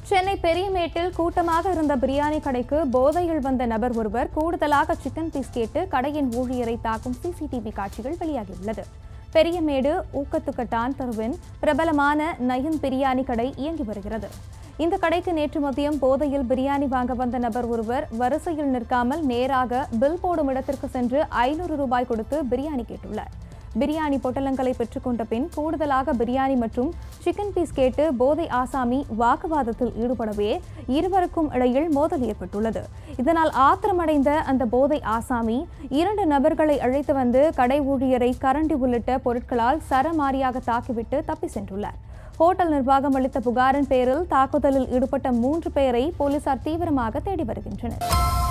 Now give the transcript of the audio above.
சென்னை பெரியமேட்டில் கூட்டமாக இருந்த பிரியாணி கடைக்கு போதையில் வந்த நபர் ஒருவர் கூடுதலாக சிக்கன் பீஸ் கேட்டு கடையின் ஊழியரை தாக்கும் சிசிடிவி காட்சிகள் வெளியாகியுள்ளது பெரியமேடு ஊக்கத்துக்கட்டான் தெருவின் பிரபலமான நயன் பிரியாணி கடை இயங்கி வருகிறது இந்த கடைக்கு நேற்று மதியம் போதையில் பிரியாணி வாங்க வந்த நபர் ஒருவர் வரிசையில் நிற்காமல் நேராக பில் போடும் இடத்திற்கு சென்று ஐநூறு ரூபாய் கொடுத்து பிரியாணி கேட்டுள்ளார் பிரியாணி பொட்டலங்களை பெற்றுக்கொண்ட பின் கூடுதலாக பிரியாணி மற்றும் சிக்கன் பீஸ் கேட்டு போதை ஆசாமி வாக்குவாதத்தில் ஈடுபடவே இருவருக்கும் இடையில் மோதல் ஏற்பட்டுள்ளது இதனால் ஆத்திரமடைந்த அந்த போதை ஆசாமி இரண்டு நபர்களை அழைத்து வந்து கடை ஊழியரை கரண்டி உள்ளிட்ட பொருட்களால் சரமாரியாக தாக்கிவிட்டு தப்பி சென்றுள்ளார் ஹோட்டல் நிர்வாகம் அளித்த புகாரின் பேரில் தாக்குதலில் ஈடுபட்ட மூன்று பேரை போலீசார் தீவிரமாக தேடி வருகின்றனர்